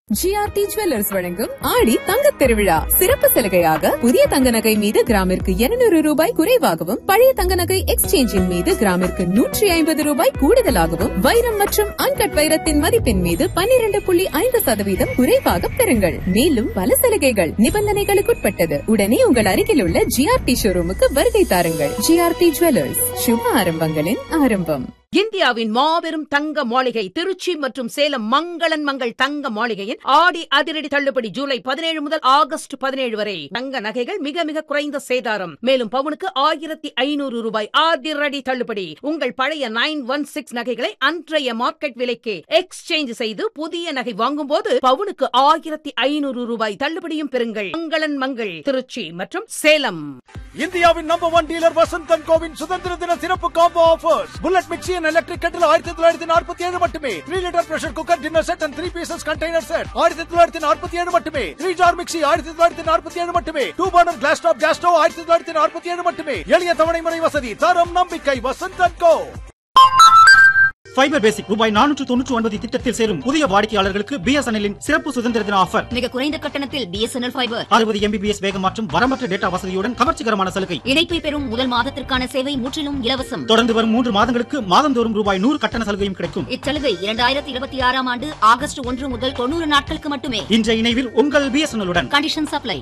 GRT jewellers வழங்கும் ஆடி தங்கத் திருவிழா சிறப்பு சலுகையாக புதிய தங்க நகை மீது கிராமிற்கு 200 ரூபாய் குறைவாகவும் பழைய தங்க நகை எக்ஸ்சேஞ்சின் மீது கிராமிற்கு நூற்றி ஐம்பது ரூபாய் கூடுதலாகவும் வைரம் மற்றும் அன்கட் வைரத்தின் மதிப்பின் மீது 12.5% புள்ளி ஐந்து சதவீதம் குறைவாக பெறுங்கள் மேலும் பல சலுகைகள் நிபந்தனைகளுக்குட்பட்டது உடனே உங்கள் அருகில் உள்ள ஜிஆர்டி ஷோரூமுக்கு வருகை தாருங்கள் ஜிஆர்டி ஜுவல்லர்ஸ் சுப ஆரம்பங்களின் ஆரம்பம் இந்தியாவின் மாபெரும் தங்க மாளிகை திருச்சி மற்றும் சேலம் மங்களன் மங்கள் தங்க மாளிகையின் ஆடி அதிரடி தள்ளுபடி ஜூலை பதினேழு முதல் ஆகஸ்ட் பதினேழு வரை தங்க நகைகள் மிக மிக குறைந்த சேதாரம் மேலும் பவுனுக்கு ஆயிரத்தி ஐநூறு ரூபாய் அதிரடி தள்ளுபடி உங்கள் பழைய நைன் ஒன் சிக்ஸ் நகைகளை அன்றைய மார்க்கெட் விலைக்கு எக்ஸ்சேஞ்ச் செய்து புதிய நகை வாங்கும் போது பவுனுக்கு ஆயிரத்தி ஐநூறு ரூபாய் தள்ளுபடியும் பெறுங்கள் மங்களன் மங்கள் திருச்சி மற்றும் சேலம் இந்தியாவின் நம்பர் ஒன் டீலர் வசந்தன் கோவின் சுதந்திர தின சிறப்பு combo offers bullet mixie and electric கட்டில் ஆயிரத்தி தொள்ளாயிரத்தி நாற்பத்தி ஏழு மட்டுமே three litre pressure cooker dinner set and three pieces container set ஆயிரத்தி தொள்ளாயிரத்தி நாற்பத்தி ஏழு மட்டுமே த்ரீ ஜார் மிக்சி ஆயிரத்தி தொள்ளாயிரத்தி நாற்பத்தி ஏழு மட்டுமே two burner glass top gas stove ஆயிரத்தி தொள்ளாயிரத்தி நாற்பத்தி ஏழு மட்டுமே எளிய தவணை முறை வசதி தரம் நம்பிக்கை வசந்தன் கோ ஃபைபர் பேசிக் ரூபாய் நானூற்று தொண்ணூற்று ஒன்பது திட்டத்தில் சேரும் புதிய வாடிக்கையாளர்களுக்கு பிஎஸ்என்எல்லின் சிறப்பு சுதந்திர தின ஆஃபர் மிக குறைந்த கட்டணத்தில் பிஎஸ்என்எல் ஃபைபர் அறுபது எம்பிபிஎஸ் வேகம் மற்றும் வரம்பற்ற டேட்டா வசதியுடன் கவர்ச்சிகரமான சலுகை இணைப்பை பெறும் முதல் மாதத்திற்கான சேவை முற்றிலும் இலவசம் தொடர்ந்து வரும் மூன்று மாதங்களுக்கு மாதந்தோறும் ரூபாய் நூறு கட்டண சலுகையும் கிடைக்கும் இச்சலுகை இரண்டாயிரத்தி இருபத்தி ஆறாம் ஆண்டு ஆகஸ்ட் ஒன்று முதல் தொண்ணூறு நாட்களுக்கு மட்டுமே இன்றைய இணைவில் உங்கள் பிஎஸ்என்எல்லுடன் கண்டிஷன் சப்ளை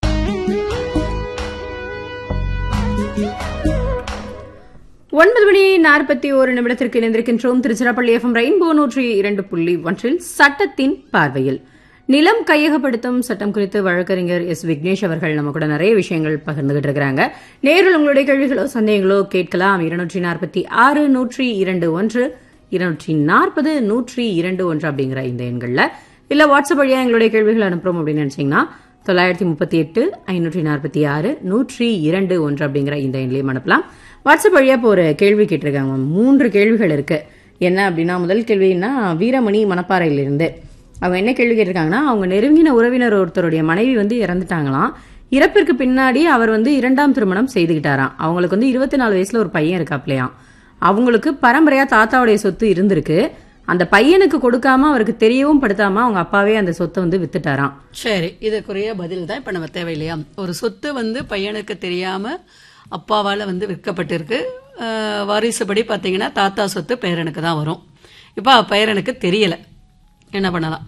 ஒன்பது மணி நாற்பத்தி ஒரு நிமிடத்திற்கு இணைந்திருக்கின்றோம் திருச்சிராப்பள்ளி எஃப்எம் ரெயின்போ நூற்றி இரண்டு புள்ளி ஒன்றில் சட்டத்தின் பார்வையில் நிலம் கையகப்படுத்தும் சட்டம் குறித்து வழக்கறிஞர் எஸ் விக்னேஷ் அவர்கள் நம்ம கூட நிறைய விஷயங்கள் பகிர்ந்துகிட்டு இருக்கிறாங்க நேரில் உங்களுடைய கேள்விகளோ சந்தேகங்களோ கேட்கலாம் இருநூற்றி நாற்பத்தி ஆறு நூற்றி இரண்டு ஒன்று இருநூற்றி நாற்பது நூற்றி இரண்டு ஒன்று அப்படிங்கிற இந்த எண்கள்ல இல்ல வாட்ஸ்அப் வழியா எங்களுடைய கேள்விகள் அனுப்புறோம் அப்படின்னு நினைச்சீங்கன்னா தொள்ளாயிரத்தி முப்பத்தி எட்டு ஐநூற்றி நாற்பத்தி ஆறு நூற்றி இரண்டு ஒன்று அப்படிங்கிற இந்த எண்லையும் அனுப்பலாம் வாட்ஸ்அப் வழியா இப்போ ஒரு கேள்வி கேட்டிருக்காங்க மூன்று கேள்விகள் இருக்கு என்ன அப்படின்னா முதல் கேள்வின்னா வீரமணி மணப்பாறையிலிருந்து அவங்க என்ன கேள்வி கேட்டிருக்காங்கன்னா அவங்க நெருங்கின உறவினர் ஒருத்தருடைய மனைவி வந்து இறந்துட்டாங்களாம் இறப்பிற்கு பின்னாடி அவர் வந்து இரண்டாம் திருமணம் செய்துக்கிட்டாராம் அவங்களுக்கு வந்து இருபத்தி நாலு வயசுல ஒரு பையன் இருக்காப்லையாம் அவங்களுக்கு பரம்பரையா தாத்தாவுடைய சொத்து இருந்திருக்கு அந்த பையனுக்கு கொடுக்காம அவருக்கு தெரியவும் படுத்தாம அவங்க அப்பாவே அந்த சொத்தை வந்து வித்துட்டாராம் சரி இதுக்குரிய பதில் தான் இப்போ நம்ம தேவையில்லையா ஒரு சொத்து வந்து பையனுக்கு தெரியாம அப்பாவால் வந்து விற்கப்பட்டிருக்கு அஹ், வாரிசுபடி பார்த்தீங்கன்னா தாத்தா சொத்து பேரனுக்கு தான் வரும் இப்போ பேரனுக்கு தெரியல என்ன பண்ணலாம்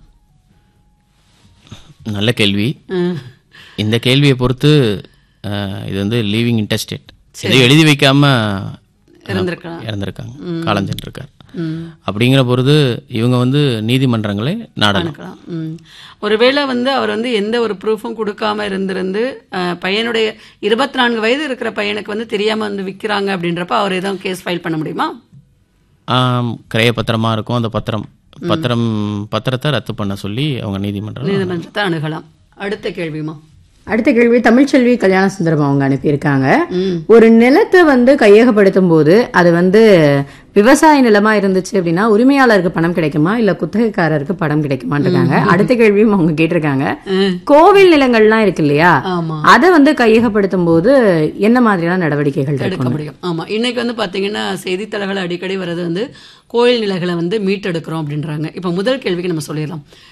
நல்ல கேள்வி ம். இந்த கேள்வியை பொறுத்து அஹ், இது வந்து லீவிங் இன்டெஸ்டேட் எதையும் எழுதி வைக்காம இருந்திருக்கலாம். இறந்திருக்காங்க காலஞ்சென்றிருக்கார் அப்படிங்கிற பொழுது இவங்க வந்து நீதிமன்றங்களை நாடலாம் இருக்கலாம் ம். ஒருவேளை வந்து அவர் வந்து எந்த ஒரு ப்ரூஃபும் கொடுக்காம இருந்திருந்து அஹ், பையனுடைய இருபத்தி நான்கு வயது இருக்கிற பையனுக்கு வந்து தெரியாம வந்து விற்கிறாங்க அப்படின்றப்ப அவர் எதுவும் கேஸ் ஃபைல் பண்ண முடியுமா ஆம், கிரைய பத்திரமா இருக்கும் அந்த பத்திரம் பத்திரம் பத்திரத்தை ரத்து பண்ண சொல்லி அவங்க நீதிமன்றம் நீதிமன்றத்தை அணுகலாம் அடுத்த கேள்விமா அடுத்த கேள்வி தமிழ்ச்செல்வி கல்யாண சுந்தரம் அவங்க அனுப்பியிருக்காங்க ம். ஒரு நிலத்தை வந்து கையகப்படுத்தும் போது அது வந்து விவசாய நிலமா இருந்துச்சு அப்படின்னா உரிமையாளருக்கு பணம் கிடைக்குமா இல்ல குத்தகைக்காரருக்கு பணம் கிடைக்குமான்னு இருக்காங்க அடுத்த கேள்வியும் அவங்க கேட்டிருக்காங்க கோவில் நிலங்கள்லாம் இருக்கு இல்லையா ஆமா. அதை வந்து கையகப்படுத்தும் போது என்ன மாதிரியான நடவடிக்கைகள் எடுக்க எடுக்கணும் முடியும் ஆமா இன்னைக்கு வந்து பாத்தீங்கன்னா செய்தித்தாள்கள் அடிக்கடி வர்றது வந்து கோயில் நிலைகளை வந்து மீட்டெடுக்கிறோம் அப்படின்றாங்க இப்ப முதல் கேள்விக்கு நம்ம சொல்லிடலாம்